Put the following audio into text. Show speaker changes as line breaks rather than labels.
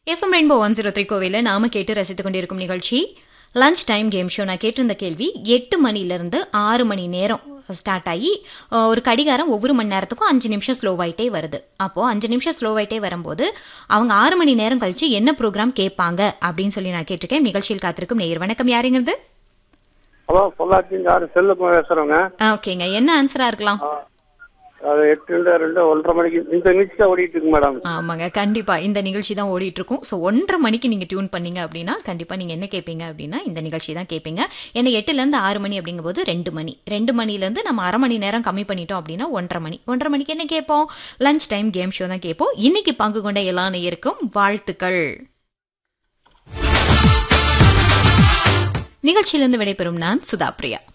FM Rainbow one zero three கோவில நாம கேட்டு ரசித்துக் கொண்டிருக்கும் நிகழ்ச்சி லஞ்ச் டைம் கேம் ஷோ நான் கேட்டிருந்த கேள்வி எட்டு மணிலேருந்து ஆறு மணி நேரம் ஸ்டார்ட் ஆகி அஹ், ஒரு கடிகாரம் ஒவ்வொரு மணி நேரத்துக்கும் அஞ்சு நிமிஷம் ஸ்லோவாயிட்டே வருது அப்போது அஞ்சு நிமிஷம் ஸ்லோவாயிட்டே வரும்போது அவங்க ஆறு மணி நேரம் கழிச்சு என்ன ப்ரோக்ராம் கேட்பாங்க அப்படின்னு சொல்லி நான் கேட்டிருக்கேன் நிகழ்ச்சியில் காத்திருக்கும் நேயர் வணக்கம் யாருங்கிறது
ஹலோ பொள்ளாச்சி யாரு செல்லுக்குமார் பேசுறவங்க
ஓகேங்க என்ன ஆன்சராக இருக்கலாம்
அது எட்டு ரெண்டு ரெண்டு ஒன்றரை மணிக்கு இந்த நிகழ்ச்சி தான் ஓடிட்டு இருக்கு மேடம்
ஆமாங்க கண்டிப்பா இந்த நிகழ்ச்சி தான் ஓடிட்டு இருக்கும் ஸோ ஒன்றரை மணிக்கு நீங்க டியூன் பண்ணீங்க அப்படின்னா கண்டிப்பா நீங்க என்ன கேட்பீங்க அப்படின்னா இந்த நிகழ்ச்சி தான் கேட்பீங்க ஏன்னா எட்டுல இருந்து ஆறு மணி அப்படிங்கும்போது ரெண்டு மணி ரெண்டு மணில இருந்து நம்ம அரை மணி நேரம் கம்மி பண்ணிட்டோம் அப்படின்னா ஒன்றரை மணி ஒன்றரை மணிக்கு என்ன கேட்போம் லஞ்ச் டைம் கேம் ஷோ தான் கேட்போம் இன்னைக்கு பங்கு கொண்ட எல்லா நேயருக்கும் வாழ்த்துக்கள் நிகழ்ச்சியிலிருந்து விடைபெறும் நான் சுதா பிரியா